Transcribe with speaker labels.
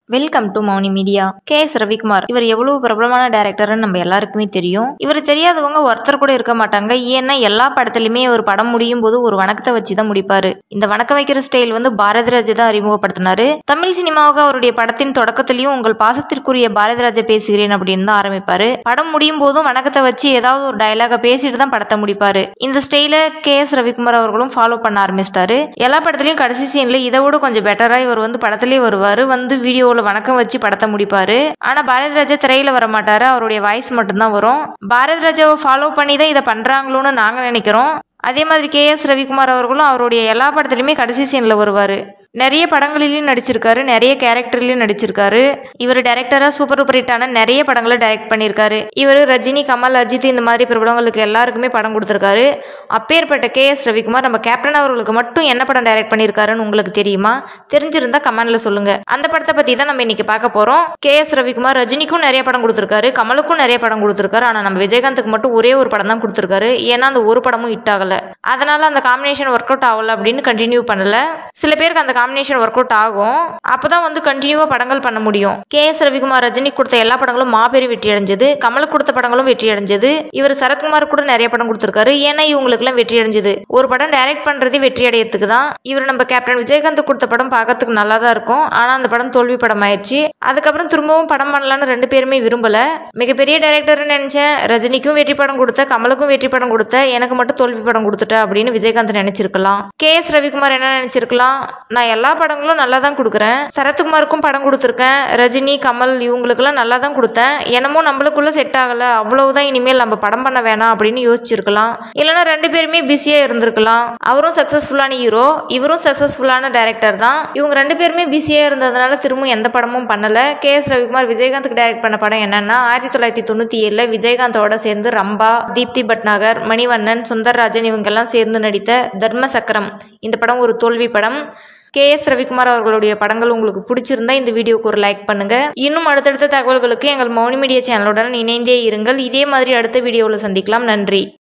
Speaker 1: welcome to Mouni media K S Ravikumar இவர் எவ்வளவு பிரபலமான டைரக்டர்னு நம்ம எல்லாருக்குமே தெரியும் இவர் தெரியாதவங்க ஒருத்தர் கூட இருக்க மாட்டாங்க ஏன்னா எல்லா படத்துலயுமே ஒரு படம் முடியும் போது ஒரு வணக்கத்தை வச்சு தான் முடிப்பாரு இந்த வணக்கம் வைக்கிற ஸ்டைல் வந்து பாரதிராஜ் தான் அறிமுகப்படுத்தினாரு தமிழ் சினிமாவுக்கு அவருடைய படத்தின் தொடக்கத்திலையும் உங்கள் பாசத்திற்குரிய பாரதிராஜ பேசுகிறேன் அப்படின்னு தான் ஆரம்பிப்பாரு படம் முடியும் போதும் வணக்கத்தை வச்சு ஏதாவது ஒரு டயலாக பேசிட்டு தான் படத்தை முடிப்பாரு இந்த ஸ்டைல கே எஸ் ரவிக்குமார் அவர்களும் ஃபாலோ பண்ண ஆரம்பிச்சிட்டாரு எல்லா படத்துலயும் கடைசி சீன்ல இதை விட கொஞ்சம் பெட்டரா இவர் வந்து படத்திலேயே வருவாரு வந்து வீடியோவில் வணக்கம் வச்சு படத்தை முடிப்பாரு ஆனா பாரதி ராஜா திரையில வர மாட்டாரு அவருடைய வாய்ஸ் மட்டும்தான் வரும் பாரதி ராஜாவை ஃபாலோ பண்ணி தான் இதை பண்றாங்களோன்னு நாங்க நினைக்கிறோம் அதே மாதிரி கே எஸ் ரவிக்குமார் அவர்களும் அவருடைய எல்லா படத்துலையுமே கடைசி சீன்ல வருவாரு நிறைய படங்களிலையும் நடிச்சிருக்காரு நிறைய கேரக்டர்லயும் நடிச்சிருக்காரு இவர் டைரக்டரா சூப்பர் டூப்பர் ஹிட்டான நிறைய படங்களை டைரக்ட் பண்ணியிருக்காரு இவர் ரஜினி கமல் அஜித் இந்த மாதிரி பிரபலங்களுக்கு எல்லாருக்குமே படம் கொடுத்திருக்காரு அப்பேற்பட்ட கே எஸ் ரவிக்குமார் நம்ம கேப்டன் அவர்களுக்கு மட்டும் என்ன படம் டைரக்ட் பண்ணியிருக்காருன்னு உங்களுக்கு தெரியுமா தெரிஞ்சிருந்தா கமெண்ட்ல சொல்லுங்க அந்த படத்தை பத்தி தான் நம்ம இன்னைக்கு பார்க்க போறோம் கே எஸ் ரவிக்குமார் ரஜினிக்கும் நிறைய படம் கொடுத்திருக்காரு கமலுக்கும் நிறைய படம் கொடுத்திருக்காரு ஆனா நம்ம விஜயகாந்துக்கு மட்டும் ஒரே ஒரு படம் தான் கொடுத்திருக்காரு ஏன்னா அந்த ஒரு படமும் ஹிட் ஆகல அதனால அந்த காம்பினேஷன் ஒர்க் அவுட் ஆகல அப்படின்னு கண்டினியூ பண்ணல சில பேருக்கு அந்த காம்பினேஷன் ஒர்க் அவுட் ஆகும் அப்பதான் வந்து கண்டினியூவா படங்கள் பண்ண முடியும் கே எஸ் ரவிக்குமார் ரஜினி கொடுத்த எல்லா படங்களும் மாபெரும் வெற்றி அடைஞ்சது கமல் கொடுத்த படங்களும் வெற்றி அடைஞ்சது இவர் சரத்குமார் கூட நிறைய படம் கொடுத்திருக்காரு ஏன்னா இவங்களுக்கு எல்லாம் வெற்றி அடைஞ்சது ஒரு படம் டைரக்ட் பண்றதே வெற்றி அடையறதுக்கு தான் இவர் நம்ம கேப்டன் விஜயகாந்த் கொடுத்த படம் பார்க்கறதுக்கு நல்லா தான் இருக்கும் ஆனா அந்த படம் தோல்வி படம் ஆயிடுச்சு அதுக்கப்புறம் திரும்பவும் படம் பண்ணலாம்னு ரெண்டு பேருமே விரும்பல மிகப்பெரிய டைரக்டர்னு நினைச்சேன் ரஜினிக்கும் வெற்றி படம் கொடுத்த கமலுக்கும் வெற்றி படம் கொடுத்த எனக்கு மட்டும் தோல்வி படம் கொடுத்துட்ட அப்படின்னு விஜயகாந்த் நினைச்சிருக்கலாம் கே எஸ் ரவிக்குமார் என்ன நினைச்சிருக்கலாம் நான் எல்லா படங்களும் நல்லா தான் கொடுக்குறேன் சரத்குமாருக்கும் படம் கொடுத்துருக்கேன் ரஜினி கமல் இவங்களுக்கெல்லாம் நல்லா தான் கொடுத்தேன் என்னமோ நம்மளுக்குள்ள செட் ஆகல அவ்வளவுதான் இனிமேல் நம்ம படம் பண்ண வேணாம் அப்படின்னு யோசிச்சிருக்கலாம் இல்லைன்னா ரெண்டு பேருமே பிஸியா இருந்திருக்கலாம் அவரும் சக்சஸ்ஃபுல்லான ஹீரோ இவரும் சக்சஸ்ஃபுல்லான டைரக்டர் தான் இவங்க ரெண்டு பேருமே பிஸியா இருந்ததுனால திரும்ப எந்த படமும் பண்ணல கே எஸ் ரவிக்குமார் விஜயகாந்துக்கு டைரக்ட் பண்ண படம் என்னன்னா ஆயிரத்தி தொள்ளாயிரத்தி தொண்ணூத்தி ஏழுல விஜயகாந்தோட சேர்ந்து ரம்பா தீப்தி பட்நாகர் மணிவண்ணன் சுந்தர்ராஜன் இவங்க எல்லாம் சேர்ந்து நடித்த தர்ம சக்கரம் இந்த படம் ஒரு தோல்வி படம் கே எஸ் ரவிக்குமார் அவர்களுடைய படங்கள் உங்களுக்கு பிடிச்சிருந்தா இந்த வீடியோக்கு ஒரு லைக் பண்ணுங்க இன்னும் அடுத்தடுத்த தகவல்களுக்கு எங்கள் மௌனி மீடியா சேனலுடன் இணைந்தே இருங்கள் இதே மாதிரி அடுத்த வீடியோவில் சந்திக்கலாம் நன்றி